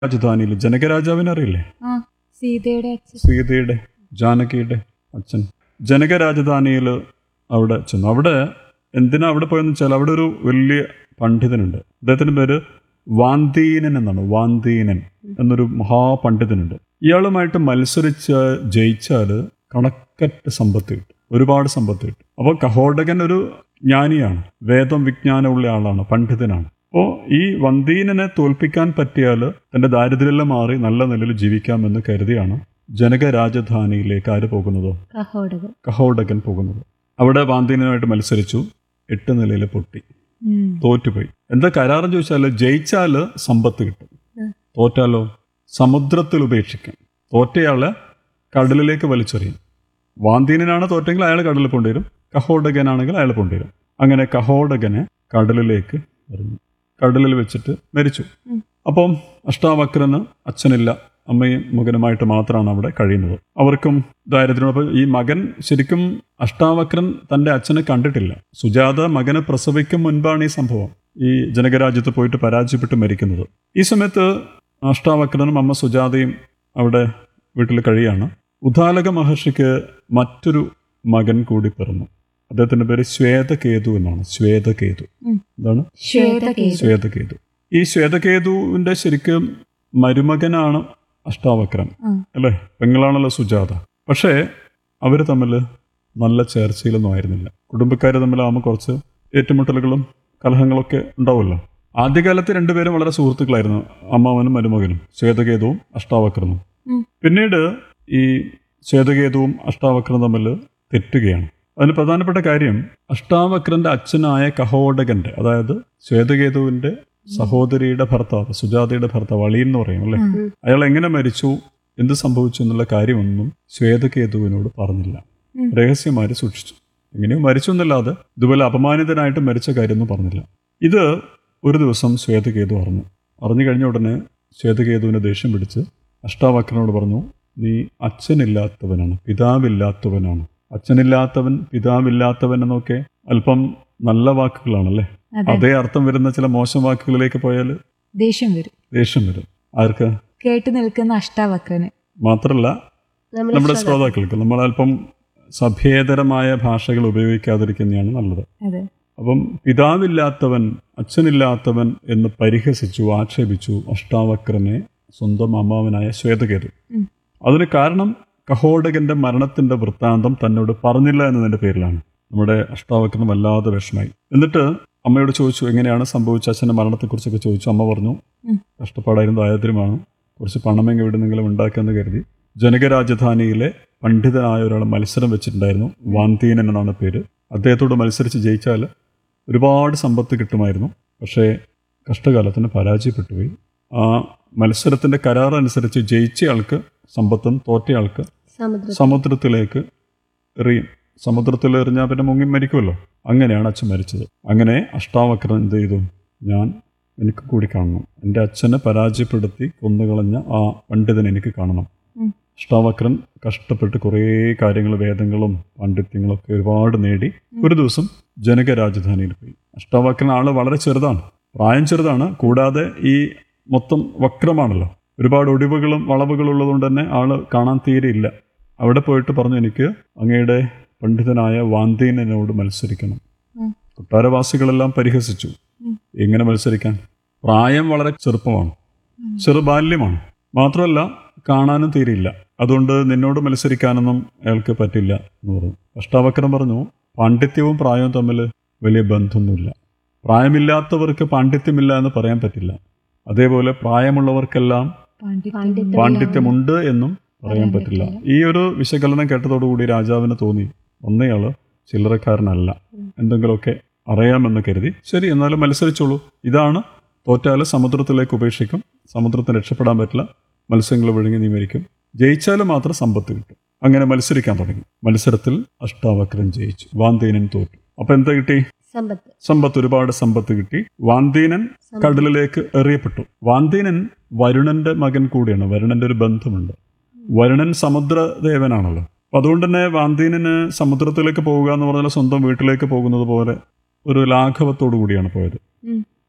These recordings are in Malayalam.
രാജധാനിയിൽ ജനകരാജാവിനെ അറിയില്ലേ ആ സീതയുടെ അച്ഛൻ സീതയുടെ ജാനകിയുടെ അച്ഛൻ ജനക രാജധാനിയിൽ അവിടെ ചെന്നു അവിടെ എന്തിനാ അവിടെ പോയെന്ന് വെച്ചാൽ അവിടെ ഒരു വലിയ പണ്ഡിതനുണ്ട് അദ്ദേഹത്തിന്റെ പേര് വാന്തീനൻ എന്നാണ് വാന്തീനൻ എന്നൊരു മഹാപണ്ഡിതനുണ്ട് ഇയാളുമായിട്ട് മത്സരിച്ച് ജയിച്ചാൽ കണക്കറ്റ് സമ്പത്ത് കിട്ടും ഒരുപാട് സമ്പത്ത് കിട്ടും അപ്പോൾ കഹോടകൻ ഒരു ജ്ഞാനിയാണ് വേദം വിജ്ഞാനമുള്ള ആളാണ് പണ്ഡിതനാണ് അപ്പോൾ ഈ വന്തീനനെ തോൽപ്പിക്കാൻ പറ്റിയാൽ തന്റെ ദാരിദ്ര്യമെല്ലാം മാറി നല്ല നിലയിൽ ജീവിക്കാമെന്ന് കരുതിയാണ് ജനക രാജധാനിയിലേക്ക് ആര് പോകുന്നത് കഹോടകൻ കഹോടകൻ പോകുന്നത് അവിടെ വാന്തീനനുമായിട്ട് മത്സരിച്ചു എട്ട് നിലയിൽ പൊട്ടി ഉം. തോറ്റുപോയി എന്താ കരാറെന്ന് ചോദിച്ചാൽ ജയിച്ചാൽ സമ്പത്ത് കിട്ടും ഉം. തോറ്റാലോ സമുദ്രത്തിൽ ഉപേക്ഷിക്കും തോറ്റയാളെ കടലിലേക്ക് വലിച്ചെറിയും വാന്തീനനാണ് തോറ്റെങ്കിൽ അയാൾ കടലിൽ കൊണ്ടുവരും കഹോടകനാണെങ്കിൽ അയാൾ കൊണ്ടുവരും അങ്ങനെ കഹോടകനെ കടലിലേക്ക് എറിഞ്ഞു കടലിൽ വെച്ചിട്ട് മരിച്ചു ഉം. അപ്പം അഷ്ടാവക്രന് അച്ഛനില്ല അമ്മയും മകനുമായിട്ട് മാത്രമാണ് അവിടെ കഴിയുന്നത് അവർക്കും ദാരിദ്ര്യം അപ്പോൾ ഈ മകൻ ശരിക്കും അഷ്ടാവക്രൻ തൻ്റെ അച്ഛനെ കണ്ടിട്ടില്ല സുജാത മകനെ പ്രസവിക്കും മുൻപാണ് ഈ സംഭവം ഈ ജനകരാജ്യത്ത് പോയിട്ട് പരാജയപ്പെട്ട് മരിക്കുന്നത് ഈ സമയത്ത് അഷ്ടാവക്രനും അമ്മ സുജാതയും അവിടെ വീട്ടിൽ കഴിയാണ് ഉദാലക മഹർഷിക്ക് മറ്റൊരു മകൻ കൂടി പിറന്നു അദ്ദേഹത്തിന്റെ പേര് ശ്വേതകേതു എന്നാണ് ശ്വേതകേതു ഉം. എന്താണ് ശ്വേതകേതു ശ്വേതകേതു ഈ ശ്വേതകേതുവിന്റെ ശരിക്കും മരുമകനാണ് അഷ്ടാവക്രൻ ആ. അല്ലേ പെങ്ങളാണല്ലോ സുജാത പക്ഷേ അവർ തമ്മിൽ നല്ല ചേർച്ചയിലൊന്നും ആയിരുന്നില്ല കുടുംബക്കാർ തമ്മിലാകുമ്പോൾ കുറച്ച് ഏറ്റുമുട്ടലുകളും കലഹങ്ങളൊക്കെ ഉണ്ടാവുമല്ലോ ആദ്യകാലത്ത് രണ്ടുപേരും വളരെ സുഹൃത്തുക്കളായിരുന്നു അമ്മാവനും മരുമകനും ശ്വേതകേതുവും അഷ്ടാവക്രനും ഉം. പിന്നീട് ഈ ശ്വേതകേതുവും അഷ്ടാവക്രനും തമ്മിൽ തെറ്റുകയാണ് അതിന് പ്രധാനപ്പെട്ട കാര്യം അഷ്ടാവക്രന്റെ അച്ഛനായ കഹോടകന്റെ അതായത് ശ്വേതകേതുവിന്റെ സഹോദരിയുടെ ഭർത്താവ് സുജാതയുടെ ഭർത്താവ് അളിയൻ എന്ന് പറയും അല്ലേ ഉം. അയാൾ എങ്ങനെ മരിച്ചു എന്ത് സംഭവിച്ചു എന്നുള്ള കാര്യമൊന്നും ശ്വേതകേതുവിനോട് പറഞ്ഞില്ല ഉം. രഹസ്യമായി സൂക്ഷിച്ചു എങ്ങനെയോ മരിച്ചു എന്നല്ലാതെ ഇതുപോലെ അപമാനിതനായിട്ട് മരിച്ച കാര്യമൊന്നും പറഞ്ഞില്ല ഇത് ഒരു ദിവസം ശ്വേതകേതു അറിഞ്ഞു അറിഞ്ഞു കഴിഞ്ഞ ഉടനെ ശ്വേതകേതുവിന് ദേഷ്യം പിടിച്ച് അഷ്ടാവക്രനോട് പറഞ്ഞു നീ അച്ഛനില്ലാത്തവനാണ് പിതാവില്ലാത്തവനാണ് അച്ഛനില്ലാത്തവൻ പിതാവില്ലാത്തവൻ എന്നൊക്കെ അല്പം നല്ല വാക്കുകളാണല്ലേ അതെ അതേ അർത്ഥം വരുന്ന ചില മോശം വാക്കുകളിലേക്ക് പോയാൽ ദേഷ്യം വരും ദേഷ്യം വരും ആർക്ക് കേട്ടു നിൽക്കുന്ന അഷ്ടാവക്രന് മാത്രമല്ല നമ്മുടെ ശ്രോതാക്കൾക്ക് നമ്മൾ അല്പം സഭ്യേതരമായ ഭാഷകൾ ഉപയോഗിക്കാതിരിക്കുന്നതാണ് നല്ലത് അതെ അപ്പം പിതാവില്ലാത്തവൻ അച്ഛനില്ലാത്തവൻ എന്ന് പരിഹസിച്ചു ആക്ഷേപിച്ചു അഷ്ടാവക്രനെ സ്വന്തം അമ്മാവനായ ശ്വേതകേതു ഉം. അതിന് കാരണം കഹോടകന്റെ മരണത്തിന്റെ വൃത്താന്തം തന്നോട് പറഞ്ഞില്ല എന്നതിന്റെ പേരിലാണ് നമ്മുടെ അഷ്ടാവക്രൻ വല്ലാതെ വിഷമായി എന്നിട്ട് അമ്മയോട് ചോദിച്ചു എങ്ങനെയാണ് സംഭവിച്ച അച്ഛൻ്റെ മരണത്തെക്കുറിച്ചൊക്കെ ചോദിച്ചു അമ്മ പറഞ്ഞു ഉം. കഷ്ടപ്പാടായിരുന്നു ദാരിദ്ര്യമാണ് കുറച്ച് പണമെങ്കിൽ എവിടെന്നെങ്കിലും ഉണ്ടാക്കാമെന്ന് കരുതി ജനകരാജധാനിയിലെ പണ്ഡിതനായ ഒരാൾ മത്സരം വെച്ചിട്ടുണ്ടായിരുന്നു വാന്തീനൻ എന്നാണ് പേര് അദ്ദേഹത്തോട് മത്സരിച്ച് ജയിച്ചാൽ ഒരുപാട് സമ്പത്ത് കിട്ടുമായിരുന്നു പക്ഷേ കഷ്ടകാലത്തിന് പരാജയപ്പെട്ടു പോയി ആ മത്സരത്തിന്റെ കരാർ അനുസരിച്ച് ജയിച്ചയാൾക്ക് സമ്പത്തും തോറ്റയാൾക്ക് സമുദ്രത്തിലേക്ക് എറിയും സമുദ്രത്തിൽ എറിഞ്ഞാൽ പിന്നെ മുങ്ങി മരിക്കുമല്ലോ അങ്ങനെയാണ് അച്ഛൻ മരിച്ചത് അങ്ങനെ അഷ്ടാവക്രൻ എന്ത് ചെയ്തു ഞാൻ എനിക്ക് കൂടി കാണണം എൻ്റെ അച്ഛനെ പരാജയപ്പെടുത്തി കൊന്നുകളഞ്ഞ ആ പണ്ഡിതനെ എനിക്ക് കാണണം ഉം. അഷ്ടാവക്രൻ കഷ്ടപ്പെട്ട് കുറേ കാര്യങ്ങൾ വേദങ്ങളും പാണ്ഡിത്യങ്ങളൊക്കെ ഒരുപാട് നേടി ഒരു ദിവസം ജനക രാജധാനിയിൽ പോയി അഷ്ടാവക്രൻ ആള് വളരെ ചെറുതാണ് പ്രായം ചെറുതാണ് കൂടാതെ ഈ മൊത്തം വക്രമാണല്ലോ ഒരുപാട് ഒടിവുകളും വളവുകളും ഉള്ളതുകൊണ്ട് തന്നെ ആള് കാണാൻ തീരെ ഇല്ല അവിടെ പോയിട്ട് പറഞ്ഞു എനിക്ക് അങ്ങയുടെ പണ്ഡിതനായ വാന്തീനോട് മത്സരിക്കണം ഉം. കൊട്ടാരവാസികളെല്ലാം പരിഹസിച്ചു ഉം. എങ്ങനെ മത്സരിക്കാൻ പ്രായം വളരെ ചെറുപ്പമാണ് ഉം. ചെറുബാല്യമാണ് മാത്രമല്ല കാണാനും തീരെയില്ല അതുകൊണ്ട് നിന്നോട് മത്സരിക്കാനൊന്നും അയാൾക്ക് പറ്റില്ല എന്ന് പറഞ്ഞു അഷ്ടാവക്രം പറഞ്ഞു പാണ്ഡിത്യവും പ്രായവും തമ്മിൽ വലിയ ബന്ധമൊന്നുമില്ല പ്രായമില്ലാത്തവർക്ക് പാണ്ഡിത്യമില്ല എന്ന് പറയാൻ പറ്റില്ല അതേപോലെ പ്രായമുള്ളവർക്കെല്ലാം പാണ്ഡിത്യം പാണ്ഡിത്യമുണ്ട് എന്നും പറയാൻ പറയാൻ പറ്റില്ല പറ്റില്ല. ഈ ഒരു വിശകലനം കേട്ടതോടുകൂടി രാജാവിന് തോന്നി ഒന്നയാള് ചില്ലറക്കാരനല്ല ഉം. എന്തെങ്കിലുമൊക്കെ അറിയാമെന്ന് കരുതി ശരി എന്നാലും മത്സരിച്ചോളൂ ഇതാണ് തോറ്റാല് സമുദ്രത്തിലേക്ക് ഉപേക്ഷിക്കും സമുദ്രത്തിന് രക്ഷപ്പെടാൻ പറ്റില്ല മത്സ്യങ്ങൾ വിഴുങ്ങി നീ മരിക്കും ജയിച്ചാലും മാത്രം സമ്പത്ത് കിട്ടും അങ്ങനെ മത്സരിക്കാൻ തുടങ്ങി മത്സരത്തിൽ അഷ്ടാവക്രൻ ജയിച്ചു വാന്തീനൻ തോറ്റു അപ്പൊ എന്താ കിട്ടി സമ്പത്ത് സമ്പത്ത് ഒരുപാട് സമ്പത്ത് കിട്ടി വാന്തീനൻ കടലിലേക്ക് എറിയപ്പെട്ടു വാന്തീനൻ വരുണന്റെ മകൻ കൂടിയാണ് വരുണന്റെ ഒരു ബന്ധമുണ്ട് വരുണൻ സമുദ്രദേവനാണല്ലോ അപ്പൊ അതുകൊണ്ട് തന്നെ വാന്തീനന് സമുദ്രത്തിലേക്ക് പോവുക എന്ന് പറഞ്ഞാൽ സ്വന്തം വീട്ടിലേക്ക് പോകുന്നത് പോലെ ഒരു ലാഘവത്തോടു കൂടിയാണ് പോയത് ഉം.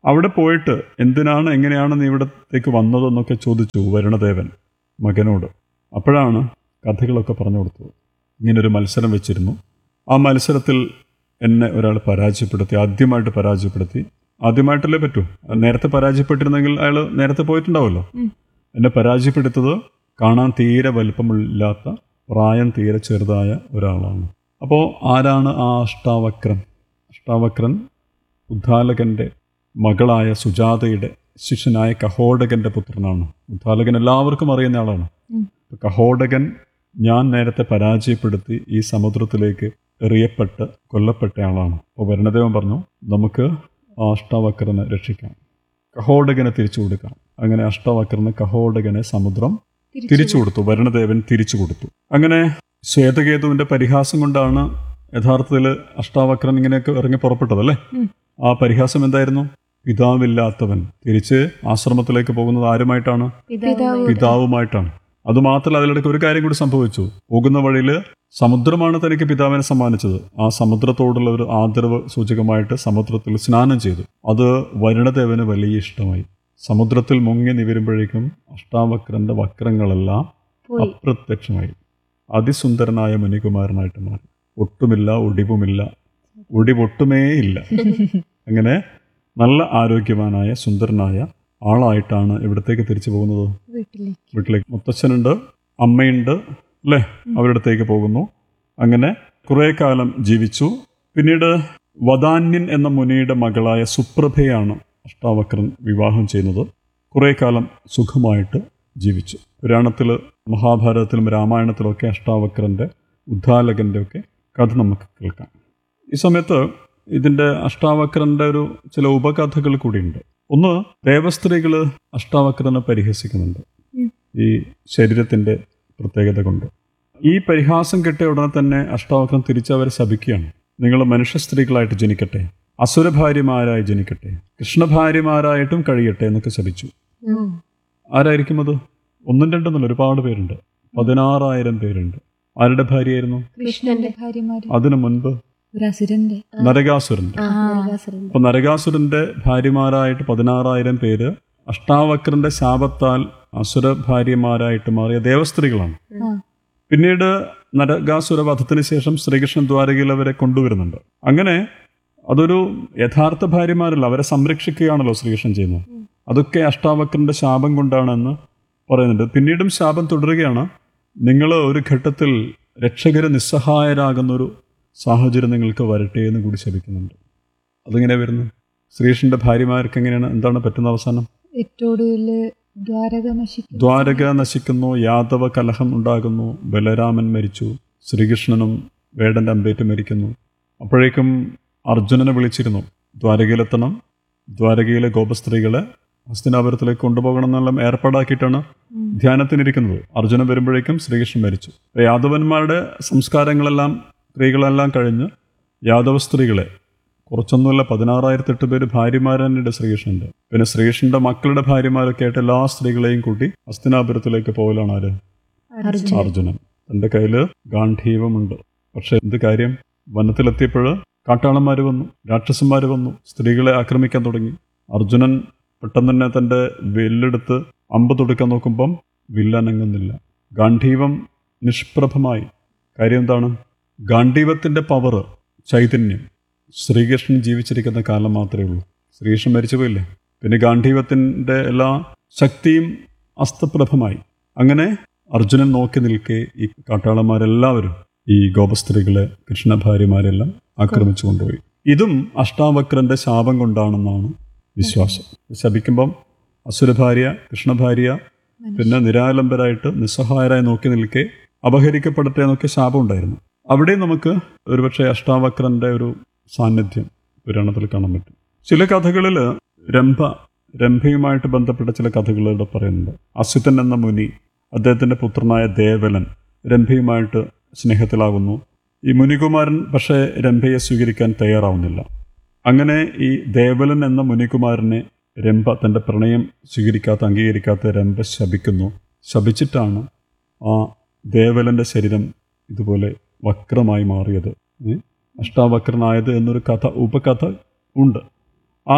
അവിടെ പോയിട്ട് എന്തിനാണ് എങ്ങനെയാണ് നീ ഇവിടത്തേക്ക് വന്നതെന്നൊക്കെ ചോദിച്ചു വരുണദേവൻ മകനോട് അപ്പോഴാണ് കഥകളൊക്കെ പറഞ്ഞു കൊടുത്തത് ഇങ്ങനൊരു മത്സരം വെച്ചിരുന്നു ആ മത്സരത്തിൽ എന്നെ ഒരാൾ പരാജയപ്പെടുത്തി ആദ്യമായിട്ട് പരാജയപ്പെടുത്തി ആദ്യമായിട്ടല്ലേ പറ്റൂ നേരത്തെ പരാജയപ്പെട്ടിരുന്നെങ്കിൽ അയാൾ നേരത്തെ പോയിട്ടുണ്ടാവുമല്ലോ ഉം. എന്നെ പരാജയപ്പെടുത്തത് കാണാൻ തീരെ വലിപ്പമില്ലാത്ത പ്രായം തീരെ ചെറുതായ ഒരാളാണ് അപ്പോൾ ആരാണ് ആ അഷ്ടാവക്രൻ അഷ്ടാവക്രൻ ഉദ്ധാലകന്റെ മകളായ സുജാതയുടെ ശിഷ്യനായ കഹോടകന്റെ പുത്രനാണ് ഉദ്ധാലകൻ എല്ലാവർക്കും അറിയുന്ന ആളാണ് ഉം. അപ്പൊ കഹോടകൻ ഞാൻ നേരത്തെ പരാജയപ്പെടുത്തി ഈ സമുദ്രത്തിലേക്ക് എറിയപ്പെട്ട് കൊല്ലപ്പെട്ട ആളാണ് അപ്പോൾ വരുണദേവൻ പറഞ്ഞു നമുക്ക് ആ അഷ്ടാവക്രനെ രക്ഷിക്കാം കഹോടകനെ തിരിച്ചു കൊടുക്കാം അങ്ങനെ അഷ്ടാവക്രന് കഹോടകനെ സമുദ്രം തിരിച്ചു കൊടുത്തു വരുണദേവൻ തിരിച്ചു കൊടുത്തു അങ്ങനെ ശ്വേതകേതുവിന്റെ പരിഹാസം കൊണ്ടാണ് യഥാർത്ഥത്തിൽ അഷ്ടാവക്രൻ ഇങ്ങനെയൊക്കെ ഇറങ്ങി പുറപ്പെട്ടത് അല്ലേ ഉം. ആ പരിഹാസം എന്തായിരുന്നു പിതാവില്ലാത്തവൻ തിരിച്ച് ആശ്രമത്തിലേക്ക് പോകുന്നത് ആരുമായിട്ടാണ് പിതാവ് പിതാവുമായിട്ടാണ് അതുമാത്രമല്ല അതിലിടയ്ക്ക് ഒരു കാര്യം കൂടി സംഭവിച്ചു പോകുന്ന വഴിയിൽ സമുദ്രമാണ് തനിക്ക് പിതാവിനെ സമ്മാനിച്ചത് ആ സമുദ്രത്തോടുള്ള ഒരു ആദരവ് സൂചകമായിട്ട് സമുദ്രത്തിൽ സ്നാനം ചെയ്തു അത് വരുണദേവന് വലിയ ഇഷ്ടമായി സമുദ്രത്തിൽ മുങ്ങി നിവരുമ്പോഴേക്കും അഷ്ടാവക്രന്റെ വക്രങ്ങളെല്ലാം പോയി അപ്രത്യക്ഷമായി അതിസുന്ദരനായ മുനികുമാരനായിട്ട് മാറി ഒട്ടുമില്ല ഒടിവുമില്ല ഒടിവൊട്ടുമേ ഇല്ല അങ്ങനെ നല്ല ആരോഗ്യവാനായ സുന്ദരനായ ആളായിട്ടാണ് ഇവിടത്തേക്ക് തിരിച്ചു പോകുന്നത് വീട്ടിലേക്ക് വീട്ടിലേക്ക് മുത്തച്ഛനുണ്ട് അമ്മയുണ്ട് അല്ലേ അവരുടെ അടുത്തേക്ക് പോകുന്നു അങ്ങനെ കുറേ കാലം ജീവിച്ചു പിന്നീട് വദാന്യൻ എന്ന മുനിയുടെ മകളായ സുപ്രഭയാണ് അഷ്ടാവക്രൻ വിവാഹം ചെയ്യുന്നത് കുറേ കാലം സുഖമായിട്ട് ജീവിച്ചു പുരാണത്തിൽ മഹാഭാരതത്തിലും രാമായണത്തിലൊക്കെ അഷ്ടാവക്രൻ്റെ ഉദ്ധാലകൻ്റെ ഒക്കെ കഥ നമുക്ക് കേൾക്കാം ഈ സമയത്ത് ഇതിൻ്റെ അഷ്ടാവക്രൻ്റെ ഒരു ചില ഉപകഥകൾ കൂടിയുണ്ട് ഒന്ന് ദേവസ്ത്രീകൾ അഷ്ടാവക്രനെ പരിഹസിക്കുന്നുണ്ട് ഉം. ഈ ശരീരത്തിൻ്റെ പ്രത്യേകത കൊണ്ട് ഈ പരിഹാസം കിട്ടിയ ഉടനെ തന്നെ അഷ്ടാവക്രൻ തിരിച്ചവരെ ശപിക്കുകയാണ് നിങ്ങൾ മനുഷ്യ സ്ത്രീകളായിട്ട് ജനിക്കട്ടെ അസുരഭാര്യമാരായി ജനിക്കട്ടെ കൃഷ്ണഭാര്യമാരായിട്ടും കഴിയട്ടെ എന്നൊക്കെ ശപിച്ചു ഓ ആരായിരിക്കും അത് ഒന്നും രണ്ടെന്നല്ല ഒരുപാട് പേരുണ്ട് പതിനാറായിരം പേരുണ്ട് ആരുടെ ഭാര്യയായിരുന്നു കൃഷ്ണന്റെ ഭാര്യമാര് അതിനു മുൻപ് ഒരു അസുരന്റെ നരകാസുരന്റെ ആ, ആ. നരകാസുരൻ. അപ്പൊ നരകാസുരന്റെ ഭാര്യമാരായിട്ട് പതിനാറായിരം പേര് അഷ്ടാവക്രന്റെ ശാപത്താൽ അസുര ഭാര്യമാരായിട്ട് മാറിയ ദേവസ്ത്രീകളാണ് ആ പിന്നീട് നരകാസുര വധത്തിന് ശേഷം ശ്രീകൃഷ്ണൻ ദ്വാരകയിൽ അവരെ കൊണ്ടുവരുന്നുണ്ട് അങ്ങനെ അതൊരു യഥാർത്ഥ ഭാര്യമാരല്ല അവരെ സംരക്ഷിക്കുകയാണല്ലോ ശ്രീകൃഷ്ണൻ ചെയ്യുന്നത് അതൊക്കെ അഷ്ടാവക്രന്റെ ശാപം കൊണ്ടാണെന്ന് പറയുന്നുണ്ട് പിന്നീടും ശാപം തുടരുകയാണ് നിങ്ങൾ ഒരു ഘട്ടത്തിൽ രക്ഷകര് നിസ്സഹായരാകുന്നൊരു സാഹചര്യം നിങ്ങൾക്ക് വരട്ടെ എന്ന് കൂടി ശപിക്കുന്നുണ്ട് അതിങ്ങനെ വരുന്നു ശ്രീകൃഷ്ണന്റെ ഭാര്യമാർക്ക് എങ്ങനെയാണ് എന്താണ് പറ്റുന്ന അവസാനം ഏറ്റോടുവില് ദ്വാരക നശിക്കും ദ്വാരക നശിക്കുന്നു യാദവ കലഹം ഉണ്ടാകുന്നു ബലരാമൻ മരിച്ചു ശ്രീകൃഷ്ണനും വേടന്റെ അമ്പേറ്റ് മരിക്കുന്നു അപ്പോഴേക്കും അർജുനനെ വിളിച്ചിരുന്നു ദ്വാരകയിലെത്തണം ദ്വാരകയിലെ ഗോപസ്ത്രീകളെ ഹസ്തിനാപുരത്തിലേക്ക് കൊണ്ടുപോകണം എന്നെല്ലാം ഏർപ്പാടാക്കിയിട്ടാണ് ഉം. ധ്യാനത്തിനിരിക്കുന്നത് അർജുനൻ വരുമ്പോഴേക്കും ശ്രീകൃഷ്ണൻ മരിച്ചു അപ്പോൾ യാദവന്മാരുടെ സംസ്കാരങ്ങളെല്ലാം സ്ത്രീകളെല്ലാം കഴിഞ്ഞ് യാദവ സ്ത്രീകളെ കുറച്ചൊന്നുമല്ല പതിനാറായിരത്തെട്ട് പേര് ഭാര്യമാരുണ്ട് ശ്രീകൃഷ്ണന്റെ പിന്നെ ശ്രീകൃഷ്ണന്റെ മക്കളുടെ ഭാര്യമാരൊക്കെ ആയിട്ട് എല്ലാ സ്ത്രീകളെയും കൂട്ടി ഹസ്തിനാപുരത്തിലേക്ക് പോകലാണ് ആര് അർജുനൻ അർജുനൻ തന്റെ കയ്യിൽ ഗാന്ധീവമുണ്ട് പക്ഷെ എന്ത് കാര്യം വനത്തിലെത്തിയപ്പോൾ കാട്ടാളന്മാർ വന്നു രാക്ഷസന്മാർ വന്നു സ്ത്രീകളെ ആക്രമിക്കാൻ തുടങ്ങി അർജുനൻ പെട്ടെന്ന് തന്നെ തന്റെ വില്ലെടുത്ത് അമ്പ് തൊടുക്കാൻ നോക്കുമ്പം വില്ലനങ്ങുന്നില്ല ഗാന്ധീവം നിഷ്പ്രഭമായി കാര്യം എന്താണ് ഗാന്ധീവത്തിന്റെ പവർ ചൈതന്യം ശ്രീകൃഷ്ണൻ ജീവിച്ചിരിക്കുന്ന കാലം മാത്രമേ ഉള്ളൂ ശ്രീകൃഷ്ണൻ മരിച്ചുപോയില്ലേ പിന്നെ ഗാന്ധീവത്തിന്റെ എല്ലാ ശക്തിയും അസ്തപ്രഭമായി അങ്ങനെ അർജുനൻ നോക്കി നിൽക്കെ ഈ കാട്ടാളന്മാരെല്ലാവരും ഈ ഗോപസ്ത്രീകളെ കൃഷ്ണഭാര്യമാരെല്ലാം ആക്രമിച്ചു കൊണ്ടുപോയി ഇതും അഷ്ടാവക്രന്റെ ശാപം കൊണ്ടാണെന്നാണ് വിശ്വാസം ശപിക്കുമ്പം അസുരഭാര്യ കൃഷ്ണഭാര്യ പിന്നെ നിരാലംബരായിട്ട് നിസ്സഹായരായി നോക്കി നിൽക്കെ അപഹരിക്കപ്പെടട്ടെ എന്നൊക്കെ ശാപം ഉണ്ടായിരുന്നു അവിടെ നമുക്ക് ഒരുപക്ഷെ അഷ്ടാവക്രന്റെ ഒരു സാന്നിധ്യം പുരാണത്തിൽ കാണാൻ പറ്റും ചില കഥകളിൽ രംഭ രംഭയുമായിട്ട് ബന്ധപ്പെട്ട ചില കഥകളിലൂടെ പറയുന്നുണ്ട് അസിതൻ എന്ന മുനി അദ്ദേഹത്തിന്റെ പുത്രനായ ദേവലൻ രംഭയുമായിട്ട് സ്നേഹത്തിലാകുന്നു ഈ മുനികുമാരൻ പക്ഷേ രംഭയെ സ്വീകരിക്കാൻ തയ്യാറാവുന്നില്ല അങ്ങനെ ഈ ദേവലൻ എന്ന മുനികുമാരനെ രംഭ തൻ്റെ പ്രണയം സ്വീകരിക്കാത്ത അംഗീകരിക്കാത്ത രംഭ ശപിക്കുന്നു ശപിച്ചിട്ടാണ് ആ ദേവലൻ്റെ ശരീരം ഇതുപോലെ വക്രമായി മാറിയത് ഏ? അഷ്ടാവക്രനായത് എന്നൊരു കഥ ഉപകഥ ഉണ്ട് ആ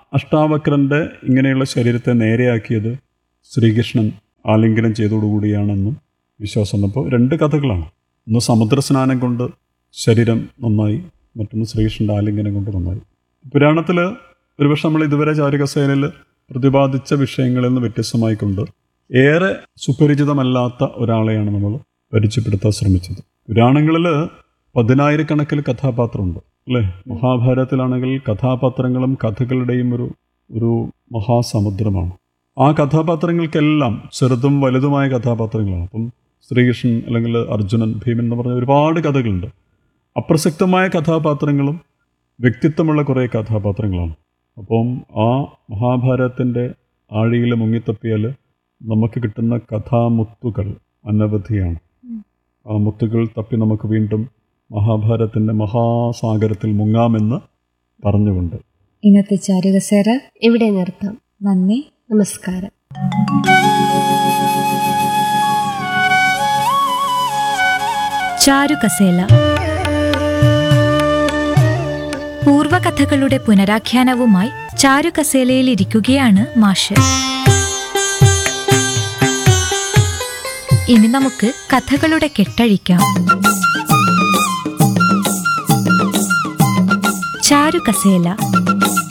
അഷ്ടാവക്രൻ്റെ ഇങ്ങനെയുള്ള ശരീരത്തെ നേരെയാക്കിയത് ശ്രീകൃഷ്ണൻ ആലിംഗനം ചെയ്തോടുകൂടിയാണെന്നും വിശ്വാസം അപ്പോൾ രണ്ട് കഥകളാണ് ഒന്ന് സമുദ്രസ്നാനം കൊണ്ട് ശരീരം നന്നായി മറ്റൊന്ന് ശ്രീകൃഷ്ണൻ്റെ ആലിംഗനം കൊണ്ട് നന്നായി പുരാണത്തിൽ ഒരുപക്ഷെ നമ്മൾ ഇതുവരെ ചാരുകസേനയിൽ പ്രതിപാദിച്ച വിഷയങ്ങളിൽ നിന്ന് വ്യത്യസ്തമായിക്കൊണ്ട് ഏറെ സുപരിചിതമല്ലാത്ത ഒരാളെയാണ് നമ്മൾ പരിചയപ്പെടുത്താൻ ശ്രമിച്ചത് പുരാണങ്ങളിൽ പതിനായിരക്കണക്കിന് കഥാപാത്രമുണ്ട് അല്ലേ മഹാഭാരതത്തിലാണെങ്കിൽ കഥാപാത്രങ്ങളും കഥകളുടെയും ഒരു ഒരു മഹാസമുദ്രമാണ് ആ കഥാപാത്രങ്ങൾക്കെല്ലാം ചെറുതും വലുതുമായ കഥാപാത്രങ്ങളാണ് അപ്പം ശ്രീകൃഷ്ണൻ അല്ലെങ്കിൽ അർജുനൻ ഭീമൻ എന്ന് പറഞ്ഞ ഒരുപാട് കഥകളുണ്ട് അപ്രസക്തമായ കഥാപാത്രങ്ങളും വ്യക്തിത്വമുള്ള കുറേ കഥാപാത്രങ്ങളാണ് അപ്പം ആ മഹാഭാരതത്തിൻ്റെ ആഴിയിൽ മുങ്ങിത്തപ്പിയാൽ നമുക്ക് കിട്ടുന്ന കഥാമുത്തുകൾ അനവധിയാണ് ആ മുത്തുകൾ തപ്പി നമുക്ക് വീണ്ടും മഹാഭാരതത്തിൻ്റെ മഹാസാഗരത്തിൽ മുങ്ങാമെന്ന് പറഞ്ഞുകൊണ്ട് ഇന്നത്തെ ചാരുകസേര ഇവിടെ നിർത്താം നന്ദി നമസ്കാരം ചാരുകസേല പൂർവകഥകളുടെ പുനരാഖ്യാനവുമായി ചാരുകസേലയിൽ ഇരിക്കുകയാണ് മാഷ് ഇനി നമുക്ക് കഥകളുടെ കെട്ടഴിക്കാം ചാരുകസേല